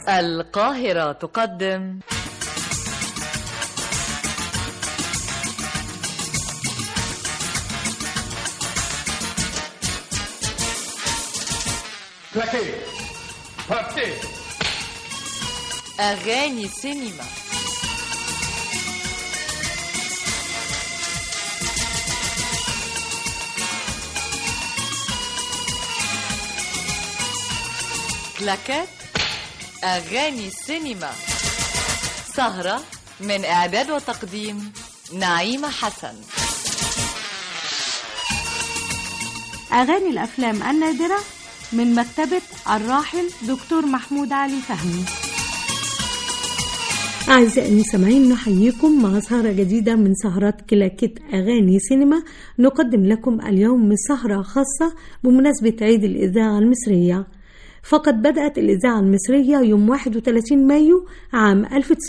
القاهرة تقدم Plaqué Partez أغاني سينما كلاكات أغاني سينما سهرة من إعداد وتقديم نعيمة حسن أغاني الأفلام النادرة من مكتبة الراحل دكتور محمود علي فهمي أعزائي المستمعين نحييكم مع سهرة جديدة من سهرات كلاكيت أغاني سينما نقدم لكم اليوم سهرة خاصة بمناسبة عيد الإذاعة المصرية فقد بدأت الإذاعة المصرية يوم 31 مايو عام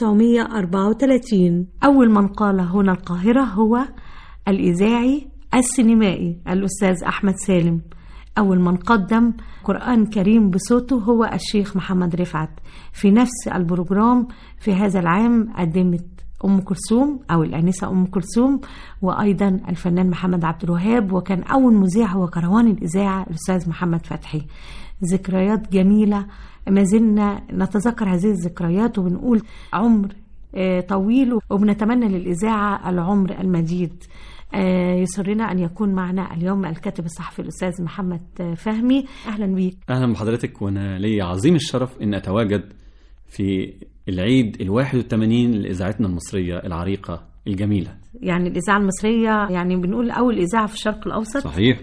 1934 أول من قال هنا القاهرة هو الإذاعي السينمائي الأستاذ أحمد سالم أول من قدم قرآن كريم بصوته هو الشيخ محمد رفعت في نفس البروجرام في هذا العام قدمت أم كلثوم أو الآنسة أم كلثوم وأيضا الفنان محمد عبد الوهاب وكان أول مذيع هو كروان الإذاعة الأستاذ محمد فتحي ذكريات جميلة ما زلنا نتذكر هذه الذكريات وبنقول عمر آه، طويل وبنتمنى للإذاعة العمر المديد آه، يسرنا أن يكون معنا اليوم الكاتب الصحفي الأستاذ محمد آه، فهمي أهلا بيك اهلا بحضرتك وانا لي عظيم الشرف ان اتواجد في العيد ال 81 لاذاعتنا المصريه العريقه الجميله يعني الإذاعة المصرية يعني بنقول أول إذاعة في الشرق الأوسط صحيح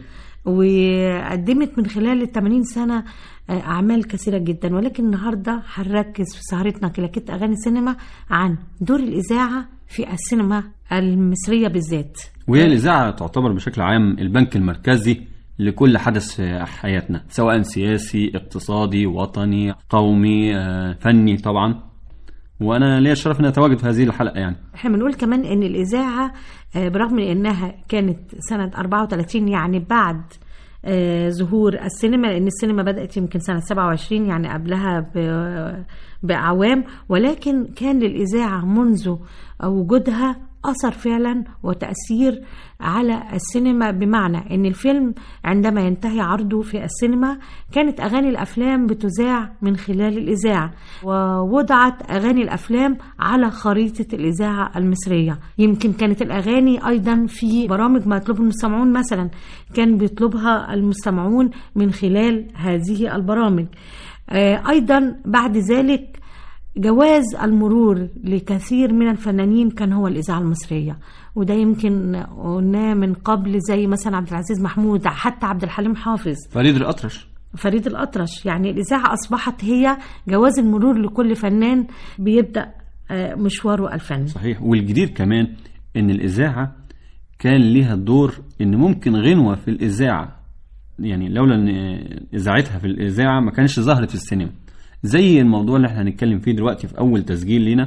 وقدمت من خلال ال 80 سنة آه، أعمال كثيرة جدا ولكن النهاردة هنركز في سهرتنا كلاكيت أغاني سينما عن دور الإذاعة في السينما المصرية بالذات وهي الاذاعه تعتبر بشكل عام البنك المركزي لكل حدث في حياتنا سواء سياسي اقتصادي وطني قومي آه، فني طبعا وانا ليا الشرف ان اتواجد في هذه الحلقه يعني احنا بنقول كمان ان الإذاعة آه، برغم من انها كانت سنة 34 يعني بعد آه، ظهور السينما لان السينما بدأت يمكن سنة 27 يعني قبلها ب- بأعوام ولكن كان للإذاعة منذ وجودها أثر فعلا وتأثير على السينما بمعنى أن الفيلم عندما ينتهي عرضه في السينما كانت أغاني الأفلام بتذاع من خلال الإذاعة ووضعت أغاني الأفلام على خريطة الإذاعة المصرية يمكن كانت الأغاني أيضا في برامج ما يطلبها المستمعون مثلا كان بيطلبها المستمعون من خلال هذه البرامج آه، أيضا بعد ذلك جواز المرور لكثير من الفنانين كان هو الإذاعة المصرية وده يمكن قلناه من قبل زي مثلا عبد العزيز محمود حتى عبد الحليم حافظ فريد الاطرش فريد الأطرش يعني الإذاعة أصبحت هي جواز المرور لكل فنان بيبدأ آه، مشواره الفني صحيح والجديد كمان ان الاذاعه كان ليها دور ان ممكن غنوه في الاذاعه يعني لولا ان اذاعتها في الاذاعه ما كانش ظهرت في السينما زي الموضوع اللي احنا هنتكلم فيه دلوقتي في اول تسجيل لينا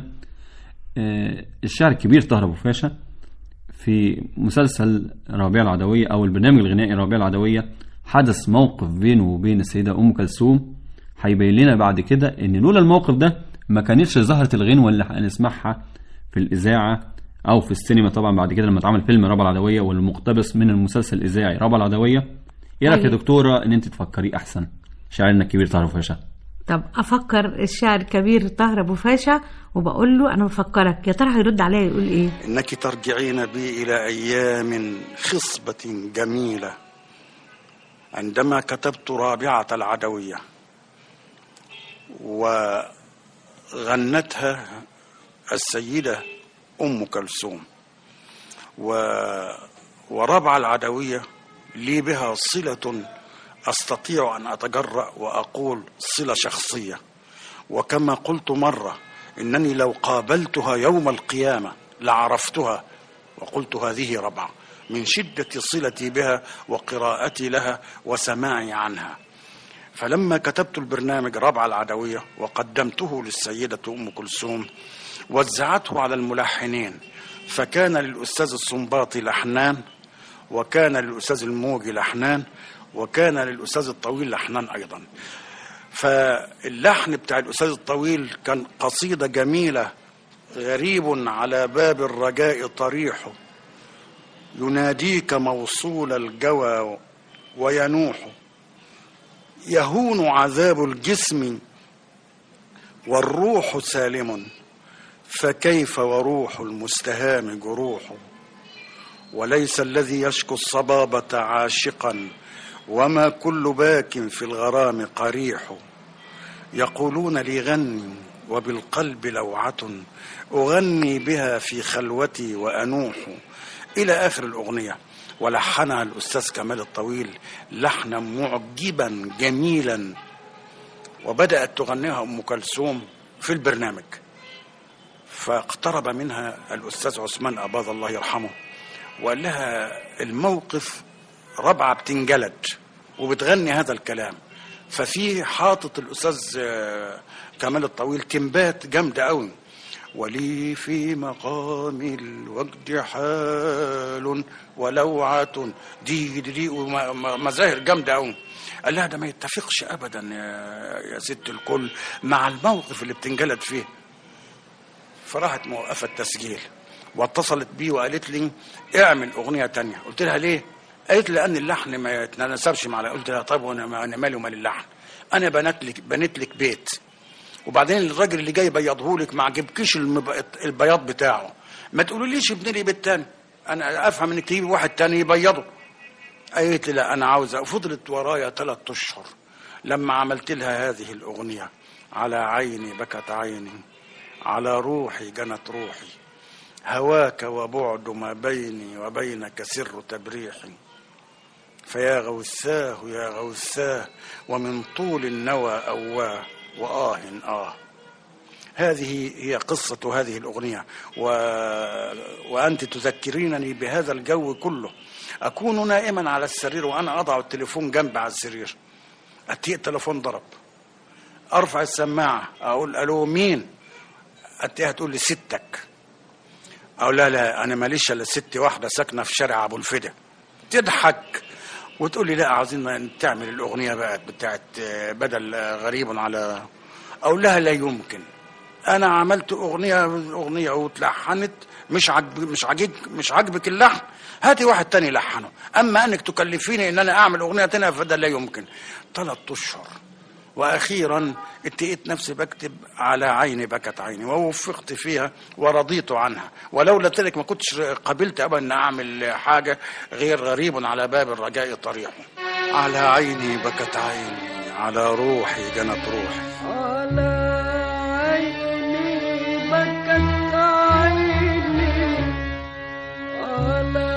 آه، الشاعر الكبير طاهر ابو فاشا في مسلسل ربيع العدويه او البرنامج الغنائي ربيع العدويه حدث موقف بينه وبين السيده ام كلثوم هيبين لنا بعد كده ان لولا الموقف ده ما كانتش ظهرت الغنوه اللي هنسمعها في الاذاعه او في السينما طبعا بعد كده لما اتعمل فيلم ربع العدويه والمقتبس من المسلسل الاذاعي ربع العدويه ايه رايك يا أيوة. دكتوره ان انت تفكري احسن شاعرنا الكبير طاهر أبو فاشا طب أفكر الشاعر الكبير طاهر أبو فاشا وبقول له أنا بفكرك يا ترى هيرد عليا يقول إيه إنك ترجعين بي إلى أيام خصبة جميلة عندما كتبت رابعة العدوية وغنتها السيدة أم كلثوم و... ورابعة العدوية لي بها صلة أستطيع أن أتجرأ وأقول صلة شخصية وكما قلت مرة إنني لو قابلتها يوم القيامة لعرفتها وقلت هذه ربعة من شدة صلتي بها وقراءتي لها وسماعي عنها فلما كتبت البرنامج ربع العدوية وقدمته للسيدة أم كلثوم وزعته على الملحنين فكان للأستاذ الصنباطي لحنان وكان للأستاذ الموجي لحنان وكان للأستاذ الطويل لحنان أيضا فاللحن بتاع الأستاذ الطويل كان قصيدة جميلة غريب على باب الرجاء طريح يناديك موصول الجوى وينوح يهون عذاب الجسم والروح سالم فكيف وروح المستهام جروح وليس الذي يشكو الصبابة عاشقا وما كل باك في الغرام قريح يقولون لي غني وبالقلب لوعة أغني بها في خلوتي وأنوح إلى آخر الأغنية ولحنها الأستاذ كمال الطويل لحنا معجبا جميلا وبدأت تغنيها أم كلثوم في البرنامج فاقترب منها الأستاذ عثمان أباظ الله يرحمه وقال لها الموقف ربعة بتنجلد وبتغني هذا الكلام ففي حاطط الأستاذ آه، كمال الطويل كمبات جامدة قوي ولي في مقام الوجد حال ولوعة دي دي, دي وم- م- مظاهر جامدة قوي قال لها ده ما يتفقش ابدا يا, يا ست الكل مع الموقف اللي بتنجلد فيه فراحت موقفة التسجيل واتصلت بي وقالت لي اعمل اغنية تانية قلت لها ليه قالت لي لان اللحن ما يتناسبش مع قلت لها طب وانا ما- انا مالي ومال اللحن انا بنت لك بنيت لك بيت وبعدين الراجل اللي جاي يبيضه لك ما عجبكيش المب- البياض بتاعه ما تقوليليش ابني لي بيت تاني انا افهم انك تجيبي واحد تاني يبيضه قالت لي لا انا عاوزه وفضلت ورايا ثلاث اشهر لما عملت لها هذه الاغنيه على عيني بكت عيني على روحي جنت روحي هواك وبعد ما بيني وبينك سر تبريحي فيا غوثاه يا غوثاه ومن طول النوى أواه وآه آه هذه هي قصة هذه الأغنية و... وأنت تذكرينني بهذا الجو كله أكون نائما على السرير وأنا أضع التليفون جنبي على السرير أتي التليفون ضرب أرفع السماعة أقول ألو مين أتيها تقول لي ستك أقول لا لا أنا ماليش إلا ست واحدة ساكنة في شارع أبو الفدا تضحك وتقول لي لا عاوزين تعمل الأغنية بقى بتاعت آه، بدل آه، غريب على أقول لها لا يمكن أنا عملت أغنية أغنية واتلحنت مش عجب مش عاجبك مش عاجبك اللحن هاتي واحد تاني يلحنه أما أنك تكلفيني إن أنا أعمل أغنية تانية فده لا يمكن ثلاث أشهر واخيرا اتقيت نفسي بكتب على عيني بكت عيني ووفقت فيها ورضيت عنها ولولا ذلك ما كنتش قبلت ابدا ان اعمل حاجه غير غريب على باب الرجاء طريقه على عيني بكت عيني على روحي جنت روحي على عيني بكت عيني على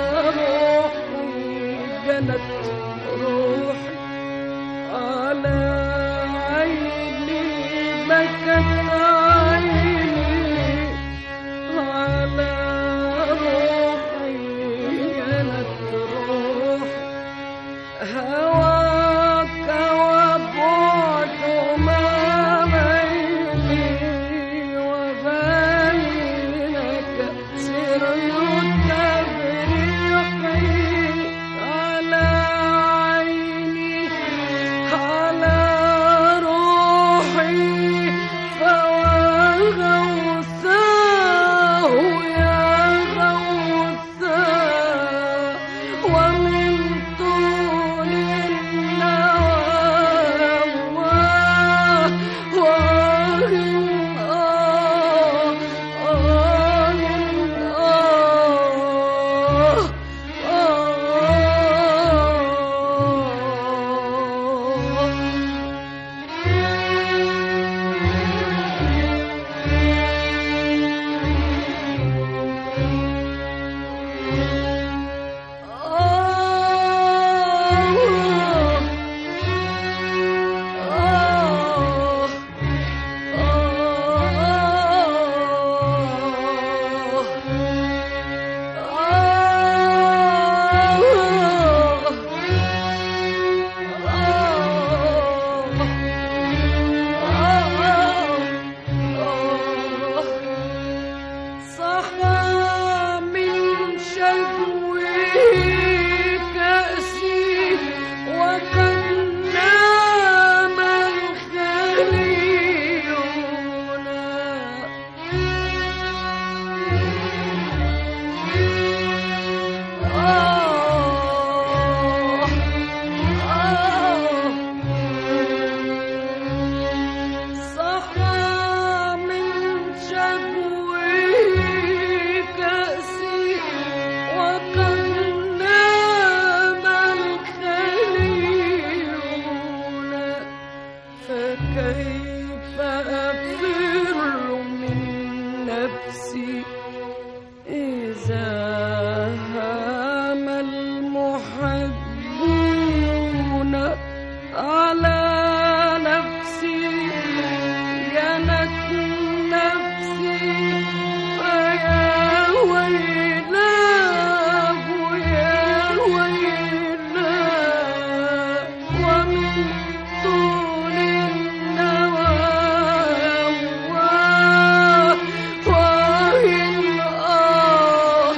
روحي جنت روحي على عيني بكت عيني على روحي جنت روحي هواك وبعد ما بيني وبينك سر تبريحي على عيني على روحي نفسي إذا هام المحبون على نفسي جنت نفسي فيا ويلاه يا ويلاه ومن طول النوى واه واه آه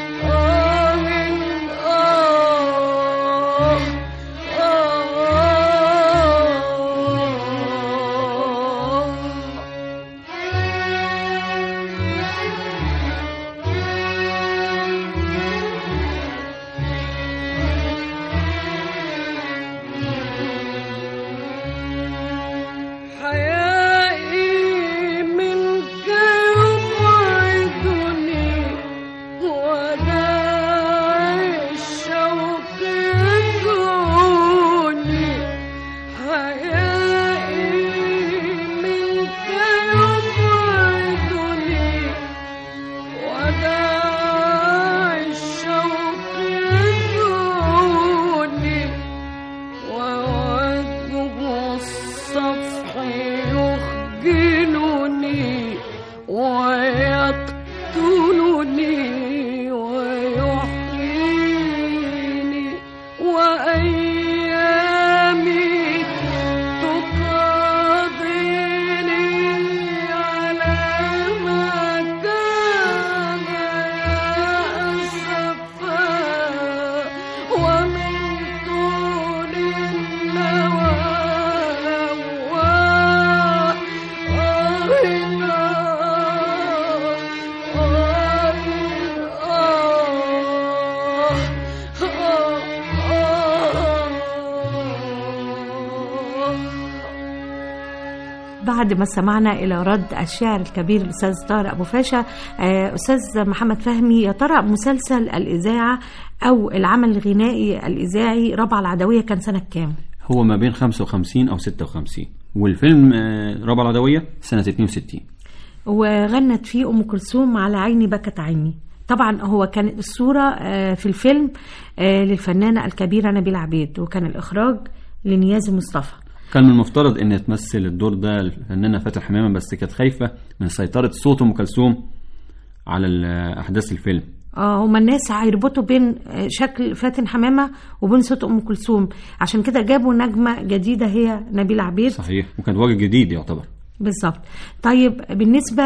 آه آه آه حيائي منك يبعدني وداعي الشوق يدعوني حيائي منك يبعدني وداعي الشوق يدعوني ووجه الصفح يخجلني ويقتلني ويحييني وأيامي تقاضيني على ما كان يا أسفا ومن طول النوى واه آه بعد ما سمعنا إلى رد الشاعر الكبير الأستاذ طارق أبو فاشا آه، أستاذ محمد فهمي يا ترى مسلسل الإذاعة أو العمل الغنائي الإذاعي ربع العدوية كان سنة كام؟ هو ما بين 55 أو 56 والفيلم آه، ربع العدوية سنة 62 وغنت فيه أم كلثوم على عيني بكت عيني طبعا هو كانت الصورة آه، في الفيلم آه، للفنانة الكبيرة نبيل عبيد وكان الإخراج لنيازي مصطفى كان من المفترض ان تمثل الدور ده الفنانه فاتن حمامه بس كانت خايفه من سيطره صوت ام كلثوم على ال- احداث الفيلم اه هما الناس هيربطوا بين آه، شكل فاتن حمامة وبين صوت أم كلثوم عشان كده جابوا نجمة جديدة هي نبيل عبيد صحيح وكان وجه جديد يعتبر بالظبط طيب بالنسبة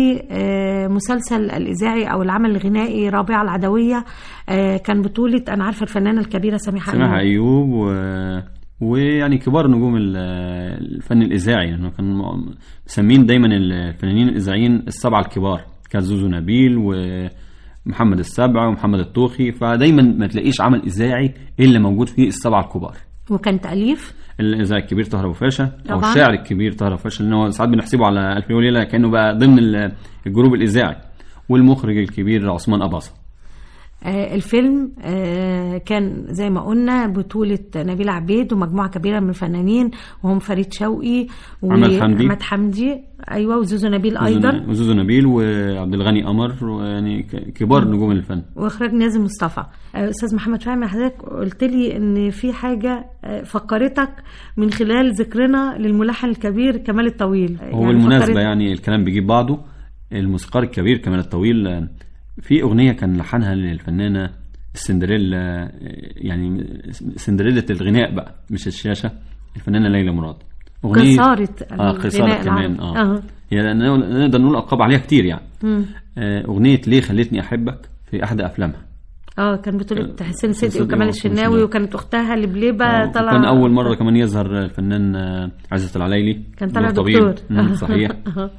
لمسلسل الإذاعي أو العمل الغنائي رابعة العدوية آه، كان بطولة أنا عارفة الفنانة الكبيرة سميحة سماحة أيوب. أيوب و... ويعني كبار نجوم ال- الفن الإذاعي لأنه كان م- مسمين دايما الفنانين الإذاعيين السبعة الكبار كان زوزو نبيل ومحمد السبع ومحمد الطوخي فدايما ما تلاقيش عمل إذاعي إلا موجود فيه السبعة الكبار وكان تأليف الإذاعي الكبير طاهر أبو فاشا أو طبعاً. الشاعر الكبير طاهر أبو فاشا لأن هو ساعات بنحسبه على ألف ليلة ليلة كأنه بقى ضمن ال- الجروب الإذاعي والمخرج الكبير عثمان أباظة آه، الفيلم آه، كان زي ما قلنا بطولة نبيل عبيد ومجموعة كبيرة من الفنانين وهم فريد شوقي عماد حمدي. وأحمد حمدي أيوة وزوزو نبيل أيضا وزوزو نبيل وعبد الغني قمر ويعني ك- كبار نجوم الفن واخراج نازل مصطفى آه، استاذ محمد فهمي حضرتك قلت لي ان في حاجه آه، فكرتك من خلال ذكرنا للملحن الكبير كمال الطويل هو بالمناسبة يعني الكلام بيجيب بعضه الموسيقار الكبير كمال الطويل آه، في أغنية كان لحنها للفنانة السندريلا آه، يعني سندريلا الغناء بقى مش الشاشة الفنانة ليلى مراد قصارة اه قصارة الغناء كمان العربي. اه آه. يعني نقدر نقول ألقاب عليها كتير يعني مم. آه، أغنية ليه خلتني أحبك في أحد أفلامها اه كان بطولة حسين صدقي صدقي وكمال وحسين الشناوي الشناوي. وكانت اختها لبليبه آه، طالعه وكان أول مرة كمان يظهر الفنان آه، عزت العلايلي كان طالع دور طبيب. دكتور مم، صحيح آه.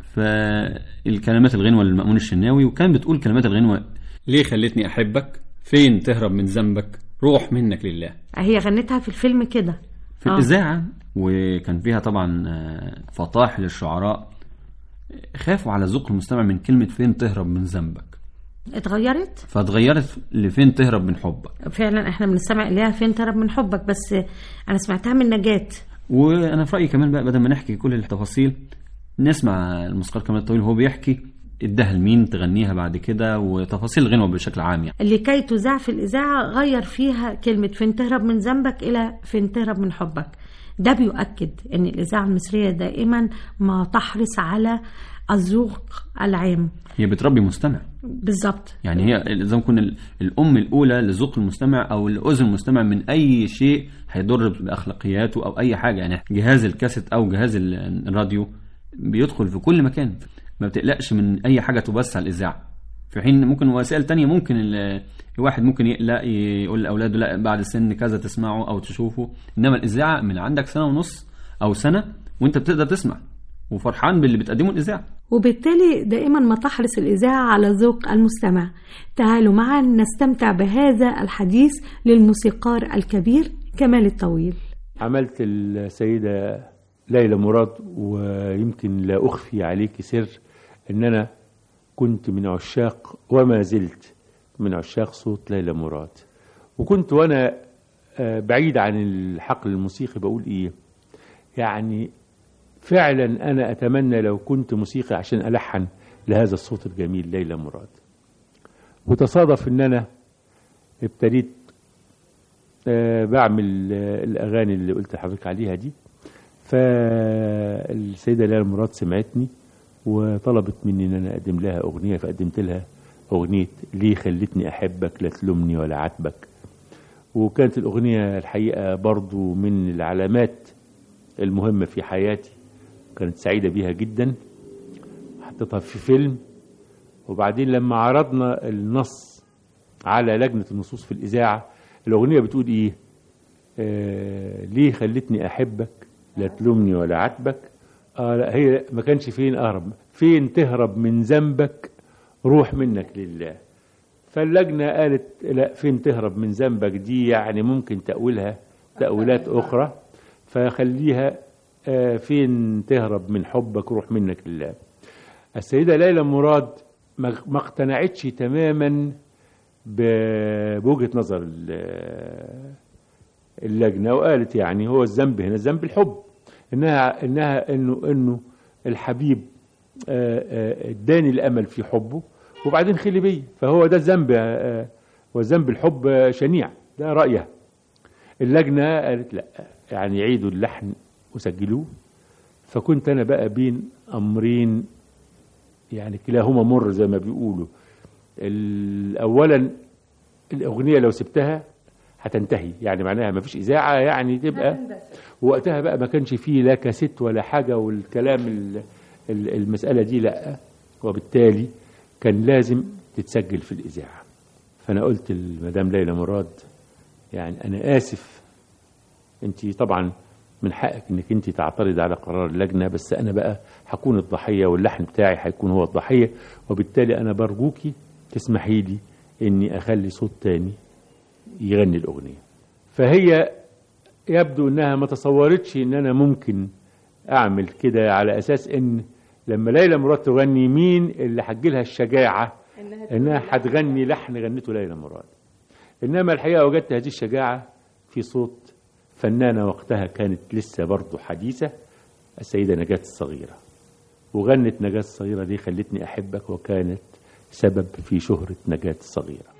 فالكلمات الغنوة للمأمون الشناوي وكان بتقول كلمات الغنوة ليه خلتني أحبك فين تهرب من ذنبك روح منك لله هي غنتها في الفيلم كده في آه. الإذاعة وكان فيها طبعا آه، فطاح للشعراء خافوا على ذوق المستمع من كلمة فين تهرب من ذنبك اتغيرت فاتغيرت لفين تهرب من حبك فعلا احنا بنستمع اليها فين تهرب من حبك بس انا سمعتها من نجاة وانا في رايي كمان بقى بدل ما نحكي كل التفاصيل نسمع الموسيقار كمال الطويل وهو بيحكي اداها لمين تغنيها بعد كده وتفاصيل الغنوة بشكل عام يعني لكي تذاع في الإذاعة غير فيها كلمة فين تهرب من ذنبك إلى فين تهرب من حبك ده بيؤكد أن الإذاعة المصرية دائما ما تحرص على الذوق العام هي بتربي مستمع بالظبط يعني هي زي ما نكون ال- الام الاولى لذوق المستمع او لاذن المستمع من اي شيء هيضر باخلاقياته او اي حاجه يعني جهاز الكاسيت او جهاز ال- الراديو بيدخل في كل مكان ما بتقلقش من اي حاجه تبث على الاذاعه في حين ممكن وسائل تانية ممكن ال- الواحد ممكن يقلق يقول لاولاده لا بعد السن كذا تسمعه او تشوفه انما الاذاعه من عندك سنه ونص او سنه وانت بتقدر تسمع وفرحان باللي بتقدمه الاذاعه وبالتالي دائما ما تحرص الإذاعة على ذوق المستمع تعالوا معا نستمتع بهذا الحديث للموسيقار الكبير كمال الطويل عملت السيدة ليلى مراد ويمكن لا أخفي عليك سر أن أنا كنت من عشاق وما زلت من عشاق صوت ليلى مراد وكنت وأنا آه، بعيد عن الحقل الموسيقي بقول إيه يعني فعلا أنا أتمنى لو كنت موسيقي عشان ألحن لهذا الصوت الجميل ليلى مراد وتصادف أن أنا ابتديت آه، بعمل آه، الاغاني اللي قلت لحضرتك عليها دي فالسيده ليلى مراد سمعتني وطلبت مني ان انا اقدم لها اغنيه فقدمت لها اغنيه ليه خلتني احبك لا تلومني ولا عاتبك وكانت الاغنيه الحقيقه برضو من العلامات المهمه في حياتي كانت سعيده بيها جدا حطيتها في فيلم وبعدين لما عرضنا النص على لجنه النصوص في الاذاعه الاغنيه بتقول ايه آه ليه خلتني احبك لا تلومني ولا عاتبك آه لا هي ما كانش فين اهرب فين تهرب من ذنبك روح منك لله فاللجنه قالت لا فين تهرب من ذنبك دي يعني ممكن تاويلها تاويلات اخرى فخليها آه فين تهرب من حبك روح منك لله السيده ليلى مراد ما ما اقتنعتش تماما ب- بوجهه نظر ال- اللجنه وقالت يعني هو الذنب هنا ذنب الحب انها انها انه انه الحبيب آه، آه، اداني الامل في حبه وبعدين خلي بيا فهو ده الذنب آه، والذنب الحب آه، شنيع ده رايها اللجنه قالت لا يعني عيدوا اللحن وسجلوه فكنت انا بقى بين امرين يعني كلاهما مر زي ما بيقولوا ال- اولا الاغنيه لو سبتها هتنتهي يعني معناها ما فيش اذاعه يعني تبقى وقتها بقى ما كانش فيه لا كاسيت ولا حاجه والكلام ال- ال- المساله دي لا وبالتالي كان لازم تتسجل في الاذاعه فانا قلت لمدام ليلى مراد يعني انا اسف انت طبعا من حقك انك انت تعترض على قرار اللجنه بس انا بقى هكون الضحيه واللحن بتاعي هيكون هو الضحيه وبالتالي انا برجوكي تسمحي لي اني اخلي صوت تاني يغني الاغنيه فهي يبدو انها ما تصورتش ان انا ممكن اعمل كده على اساس ان لما ليلى مراد تغني مين اللي هتجيلها الشجاعه انها هتغني لحن غنته ليلى مراد انما الحقيقه وجدت هذه الشجاعه في صوت فنانه وقتها كانت لسه برضه حديثه السيده نجاة الصغيره وغنت نجاة الصغيره دي خلتني احبك وكانت سبب في شهره نجاة الصغيره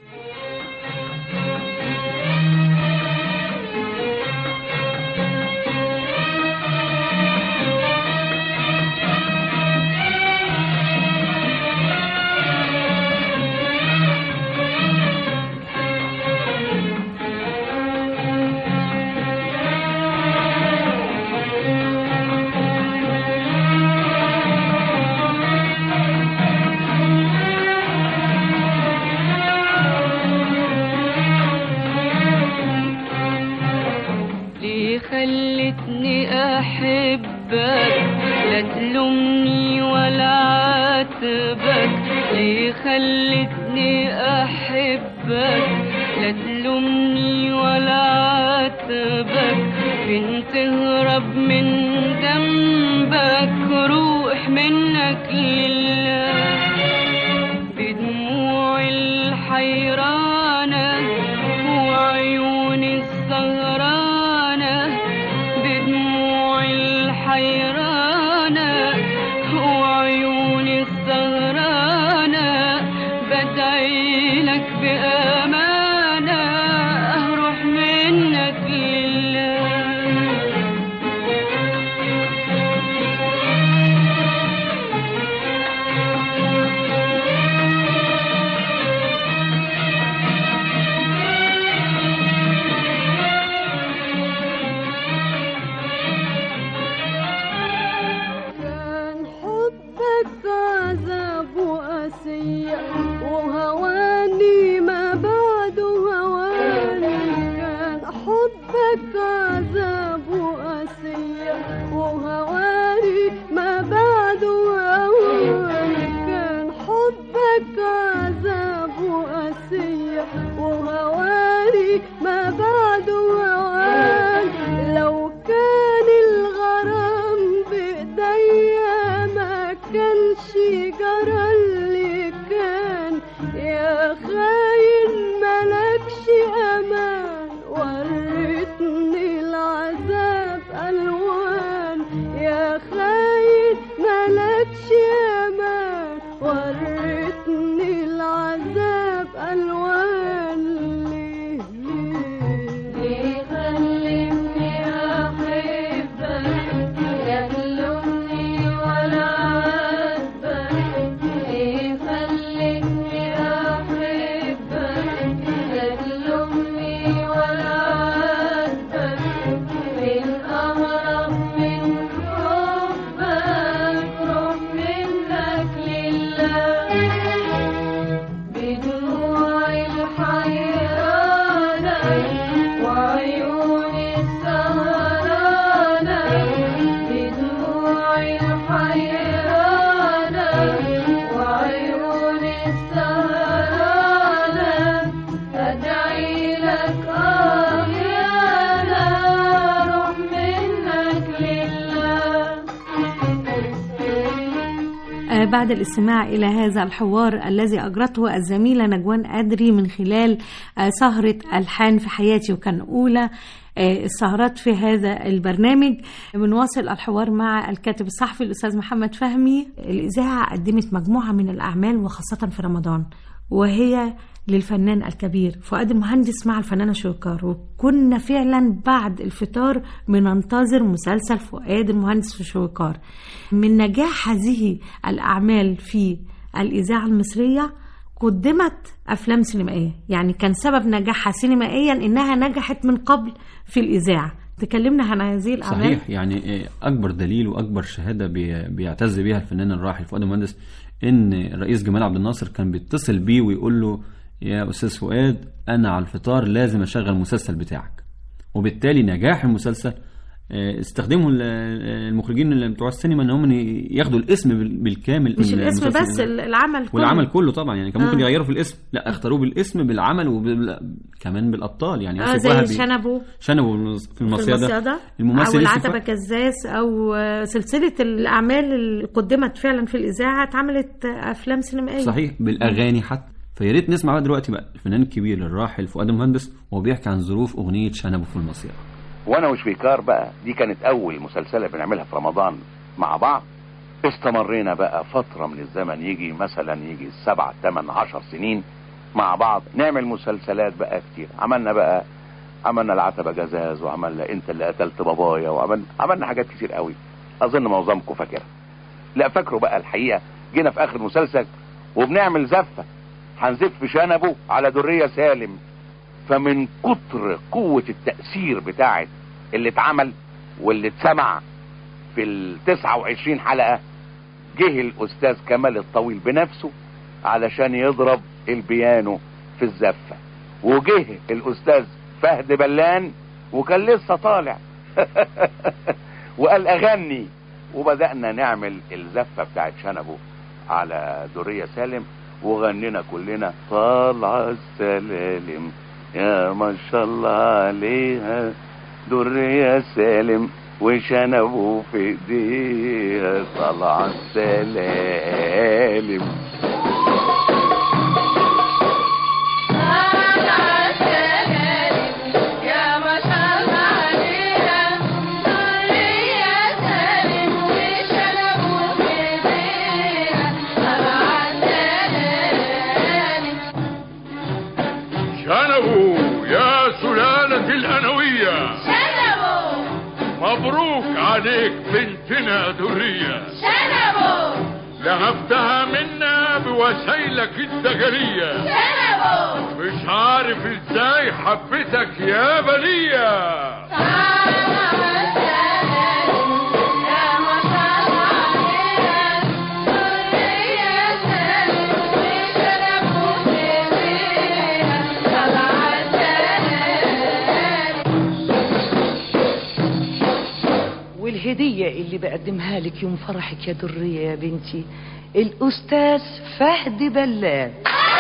ليه خلتني احبك لا تلومني ولا عاتبك ليه خلتني احبك لا تلومني ولا عاتبك فين تهرب من ذنبك روح منك لله بدموع الحيرانة وعيون السهرانة بدموع الحيرانة وعيون السهرانة أدعي لك بأمانة أروح منك لله كان حبك عذاب وقاسية وهواني ما بعده هواني كان حبك عذاب وقاسية وهواني ما بعده هواني كان حبك عذاب وقاسية وهواني ما بعده هواني لو كان الغرام بإيديا ما كانش جرى اللي كان يا خاين ملكش أمان وريتني العذاب ألوان يا خاين ملكش أمان وريتني العذاب ألوان ليه ليه خليني أحبك يكلمني ولا عاتبك ليه خليني أحبك يكلمني ولا عاتبك من أهرب من حبك روح منك لله بدموع الحيرانة وعيوني السهرانة بدموع الحيرانة وعيوني السهرانة أدعي لك آه يا روح منك لله آه، بعد الاستماع إلى هذا الحوار الذي أجرته الزميلة نجوان أدري من خلال آه، سهرة ألحان في حياتي وكان أولى آه، السهرات في هذا البرنامج بنواصل الحوار مع الكاتب الصحفي الأستاذ محمد فهمي الإذاعة قدمت مجموعة من الأعمال وخاصة في رمضان وهي للفنان الكبير فؤاد المهندس مع الفنانة شويكار وكنا فعلا بعد الفطار بننتظر مسلسل فؤاد المهندس في شويكار من نجاح هذه الأعمال في الإذاعة المصرية قدمت أفلام سينمائية يعني كان سبب نجاحها سينمائيا إنها نجحت من قبل في الإذاعة تكلمنا عن هذه الأعمال صحيح يعني آه، اكبر دليل واكبر شهاده بي- بيعتز بيها الفنان الراحل فؤاد المهندس ان الرئيس جمال عبد الناصر كان بيتصل بيه ويقول له يا استاذ فؤاد انا على الفطار لازم اشغل المسلسل بتاعك وبالتالي نجاح المسلسل آه، استخدموا ال- آه، المخرجين اللي بتوع السينما ان هم ياخدوا الاسم بال- بالكامل مش من الاسم المسلسل. بس العمل كله والعمل كله طبعا يعني كان ممكن آه. يغيروا في الاسم لا اختاروه بالاسم بالعمل وكمان بالابطال يعني آه يوسف زي وهبي شنبو شنبو في في المصيدة المصيدة الممثل أو يوسف العتبة وهبي. كزاز أو آه، سلسلة الأعمال اللي قدمت فعلا في الإذاعة اتعملت آه، أفلام سينمائية صحيح بالاغاني حتى فيا ريت نسمع بقى دلوقتي بقى الفنان الكبير الراحل فؤاد المهندس وهو بيحكي عن ظروف اغنيه شنبو في المصيدة وانا وشويكار بقى دي كانت اول مسلسلة بنعملها في رمضان مع بعض استمرينا بقى فترة من الزمن يجي مثلا يجي سبعة تمن عشر سنين مع بعض نعمل مسلسلات بقى كتير عملنا بقى عملنا العتبة جزاز وعملنا انت اللي قتلت بابايا وعملنا عملنا حاجات كتير قوي اظن معظمكم فاكرها لا فاكره بقى الحقيقة جينا في اخر مسلسل وبنعمل زفة هنزف شنبه على درية سالم فمن كتر قوة التأثير بتاعت اللي اتعمل واللي اتسمع في ال 29 حلقة جه الأستاذ كمال الطويل بنفسه علشان يضرب البيانو في الزفة وجه الأستاذ فهد بلان وكان لسه طالع وقال أغني وبدأنا نعمل الزفة بتاعت شنبه على درية سالم وغنينا كلنا طالعة السلالم يا ما شاء الله عليها درية سالم وشنبه في ايديها طالعة السلالم يا ما شاء الله عليها درية سالم وشنبه في ايديها طلع السلالم عليك بنتنا درية شنبو لهفتها منا بوسايلك الدجرية شنبو مش عارف ازاي حبيتك يا بلية والهدية اللي بقدمها لك يوم فرحك يا درية يا بنتي الأستاذ فهد بلال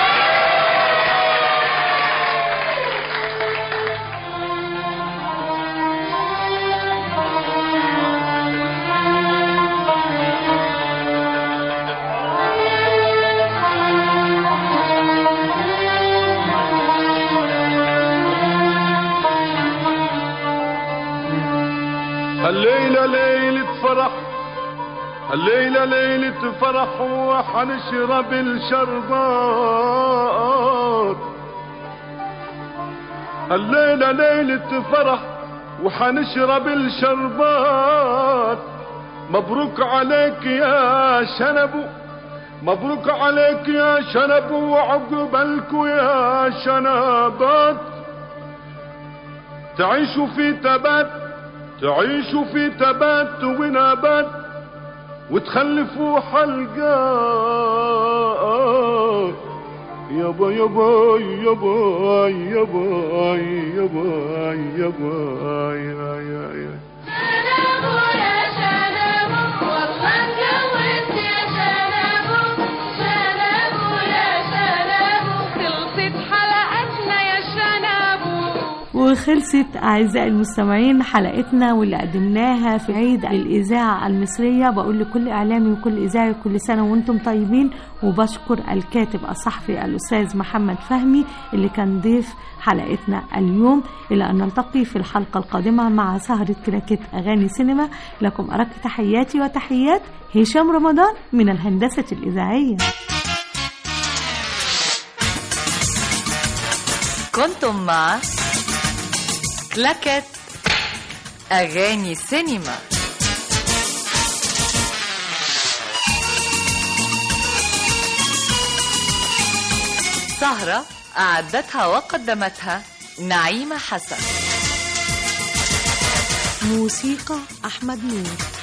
الليلة ليلة فرح الليلة ليلة فرح وحنشرب الشربات الليلة ليلة فرح وحنشرب الشربات مبروك عليك يا شنبو مبروك عليك يا شنبو وعقبالكو يا شنبات تعيشوا في تبات تعيشوا في تبات ونبات وتخلفوا حلقات يابا يابا يابا يابا يابا يابا يا يا يا وخلصت أعزائي المستمعين حلقتنا واللي قدمناها في عيد الإذاعة المصرية بقول لكل إعلامي وكل إذاعي كل سنة وأنتم طيبين وبشكر الكاتب الصحفي الأستاذ محمد فهمي اللي كان ضيف حلقتنا اليوم إلى أن نلتقي في الحلقة القادمة مع سهرة كلاكيت أغاني سينما لكم أرق تحياتي وتحيات هشام رمضان من الهندسة الإذاعية كنتم مع كلاكيت أغاني سينما سهرة أعدتها وقدمتها نعيمة حسن موسيقى أحمد نور